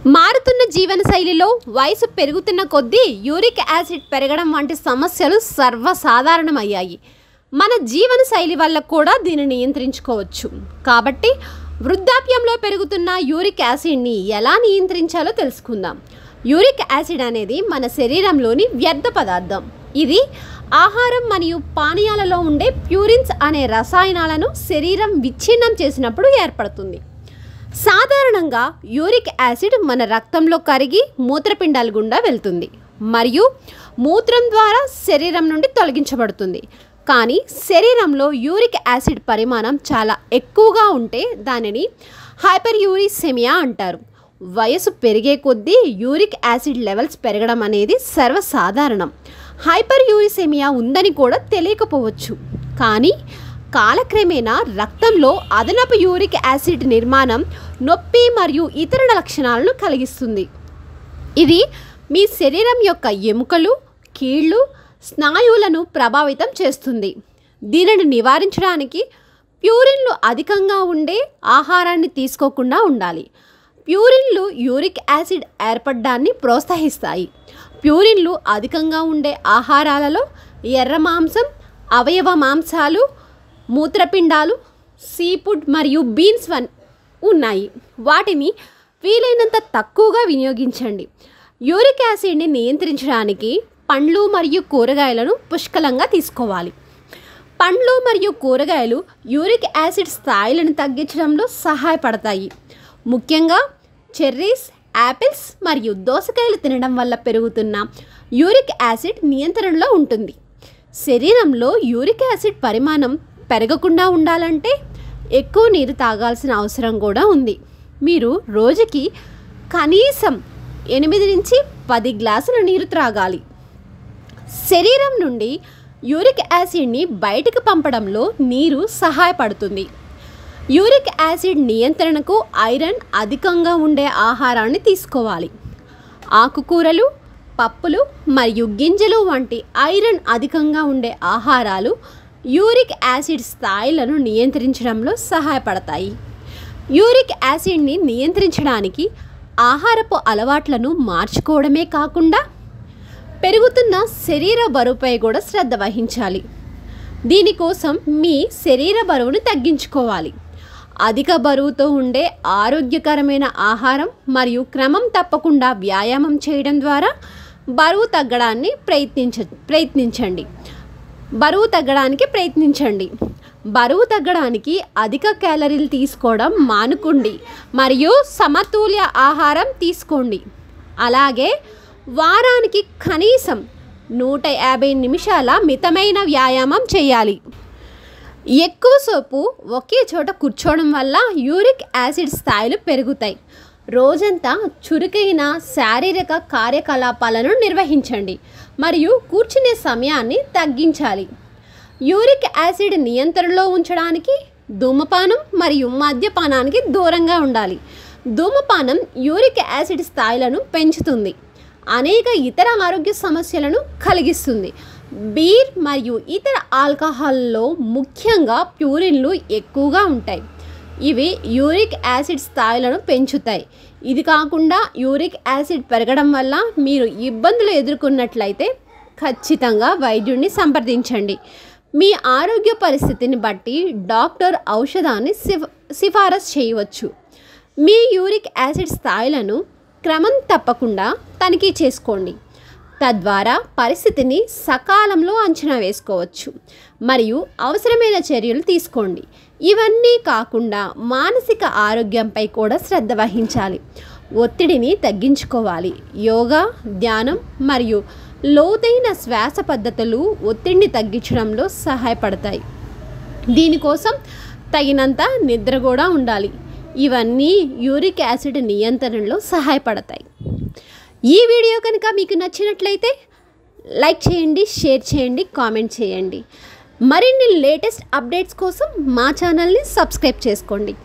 మారుతున్న జీవనశైలిలో వయసు పెరుగుతున్న కొద్దీ యూరిక్ యాసిడ్ పెరగడం వంటి సమస్యలు సర్వసాధారణమయ్యాయి మన జీవనశైలి వల్ల కూడా దీన్ని నియంత్రించుకోవచ్చు కాబట్టి వృద్ధాప్యంలో పెరుగుతున్న యూరిక్ యాసిడ్ని ఎలా నియంత్రించాలో తెలుసుకుందాం యూరిక్ యాసిడ్ అనేది మన శరీరంలోని వ్యర్థ పదార్థం ఇది ఆహారం మరియు పానీయాలలో ఉండే ప్యూరిన్స్ అనే రసాయనాలను శరీరం విచ్ఛిన్నం చేసినప్పుడు ఏర్పడుతుంది సాధారణంగా యూరిక్ యాసిడ్ మన రక్తంలో కరిగి మూత్రపిండాల గుండా వెళ్తుంది మరియు మూత్రం ద్వారా శరీరం నుండి తొలగించబడుతుంది కానీ శరీరంలో యూరిక్ యాసిడ్ పరిమాణం చాలా ఎక్కువగా ఉంటే దానిని హైపర్ యూరిసెమియా అంటారు వయసు పెరిగే కొద్దీ యూరిక్ యాసిడ్ లెవెల్స్ పెరగడం అనేది సర్వసాధారణం హైపర్ యూరిసెమియా ఉందని కూడా తెలియకపోవచ్చు కానీ కాలక్రమేణా రక్తంలో అదనపు యూరిక్ యాసిడ్ నిర్మాణం నొప్పి మరియు ఇతర లక్షణాలను కలిగిస్తుంది ఇది మీ శరీరం యొక్క ఎముకలు కీళ్ళు స్నాయువులను ప్రభావితం చేస్తుంది దీనిని నివారించడానికి ప్యూరిన్లు అధికంగా ఉండే ఆహారాన్ని తీసుకోకుండా ఉండాలి ప్యూరిన్లు యూరిక్ యాసిడ్ ఏర్పడడాన్ని ప్రోత్సహిస్తాయి ప్యూరిన్లు అధికంగా ఉండే ఆహారాలలో ఎర్ర మాంసం అవయవ మాంసాలు మూత్రపిండాలు సీఫుడ్ మరియు బీన్స్ వన్ ఉన్నాయి వాటిని వీలైనంత తక్కువగా వినియోగించండి యూరిక్ యాసిడ్ని నియంత్రించడానికి పండ్లు మరియు కూరగాయలను పుష్కలంగా తీసుకోవాలి పండ్లు మరియు కూరగాయలు యూరిక్ యాసిడ్ స్థాయిలను తగ్గించడంలో సహాయపడతాయి ముఖ్యంగా చెర్రీస్ యాపిల్స్ మరియు దోసకాయలు తినడం వల్ల పెరుగుతున్న యూరిక్ యాసిడ్ నియంత్రణలో ఉంటుంది శరీరంలో యూరిక్ యాసిడ్ పరిమాణం పెరగకుండా ఉండాలంటే ఎక్కువ నీరు తాగాల్సిన అవసరం కూడా ఉంది మీరు రోజుకి కనీసం ఎనిమిది నుంచి పది గ్లాసుల నీరు త్రాగాలి శరీరం నుండి యూరిక్ యాసిడ్ని బయటకు పంపడంలో నీరు సహాయపడుతుంది యూరిక్ యాసిడ్ నియంత్రణకు ఐరన్ అధికంగా ఉండే ఆహారాన్ని తీసుకోవాలి ఆకుకూరలు పప్పులు మరియు గింజలు వంటి ఐరన్ అధికంగా ఉండే ఆహారాలు యూరిక్ యాసిడ్ స్థాయిలను నియంత్రించడంలో సహాయపడతాయి యూరిక్ యాసిడ్ని నియంత్రించడానికి ఆహారపు అలవాట్లను మార్చుకోవడమే కాకుండా పెరుగుతున్న శరీర బరువుపై కూడా శ్రద్ధ వహించాలి దీనికోసం మీ శరీర బరువును తగ్గించుకోవాలి అధిక బరువుతో ఉండే ఆరోగ్యకరమైన ఆహారం మరియు క్రమం తప్పకుండా వ్యాయామం చేయడం ద్వారా బరువు తగ్గడాన్ని ప్రయత్నించ ప్రయత్నించండి బరువు తగ్గడానికి ప్రయత్నించండి బరువు తగ్గడానికి అధిక క్యాలరీలు తీసుకోవడం మానుకోండి మరియు సమతుల్య ఆహారం తీసుకోండి అలాగే వారానికి కనీసం నూట యాభై నిమిషాల మితమైన వ్యాయామం చేయాలి ఎక్కువ సేపు ఒకే చోట కూర్చోవడం వల్ల యూరిక్ యాసిడ్ స్థాయిలు పెరుగుతాయి రోజంతా చురుకైన శారీరక కార్యకలాపాలను నిర్వహించండి మరియు కూర్చునే సమయాన్ని తగ్గించాలి యూరిక్ యాసిడ్ నియంత్రణలో ఉంచడానికి ధూమపానం మరియు మద్యపానానికి దూరంగా ఉండాలి ధూమపానం యూరిక్ యాసిడ్ స్థాయిలను పెంచుతుంది అనేక ఇతర ఆరోగ్య సమస్యలను కలిగిస్తుంది బీర్ మరియు ఇతర ఆల్కహాల్లో ముఖ్యంగా ప్యూరిన్లు ఎక్కువగా ఉంటాయి ఇవి యూరిక్ యాసిడ్ స్థాయిలను పెంచుతాయి ఇది కాకుండా యూరిక్ యాసిడ్ పెరగడం వల్ల మీరు ఇబ్బందులు ఎదుర్కొన్నట్లయితే ఖచ్చితంగా వైద్యుడిని సంప్రదించండి మీ ఆరోగ్య పరిస్థితిని బట్టి డాక్టర్ ఔషధాన్ని సిఫ సిఫారసు చేయవచ్చు మీ యూరిక్ యాసిడ్ స్థాయిలను క్రమం తప్పకుండా తనిఖీ చేసుకోండి తద్వారా పరిస్థితిని సకాలంలో అంచనా వేసుకోవచ్చు మరియు అవసరమైన చర్యలు తీసుకోండి ఇవన్నీ కాకుండా మానసిక ఆరోగ్యంపై కూడా శ్రద్ధ వహించాలి ఒత్తిడిని తగ్గించుకోవాలి యోగా ధ్యానం మరియు లోతైన శ్వాస పద్ధతులు ఒత్తిడిని తగ్గించడంలో సహాయపడతాయి దీనికోసం తగినంత నిద్ర కూడా ఉండాలి ఇవన్నీ యూరిక్ యాసిడ్ నియంత్రణలో సహాయపడతాయి ఈ వీడియో కనుక మీకు నచ్చినట్లయితే లైక్ చేయండి షేర్ చేయండి కామెంట్ చేయండి మరిన్ని లేటెస్ట్ అప్డేట్స్ కోసం మా ఛానల్ని సబ్స్క్రైబ్ చేసుకోండి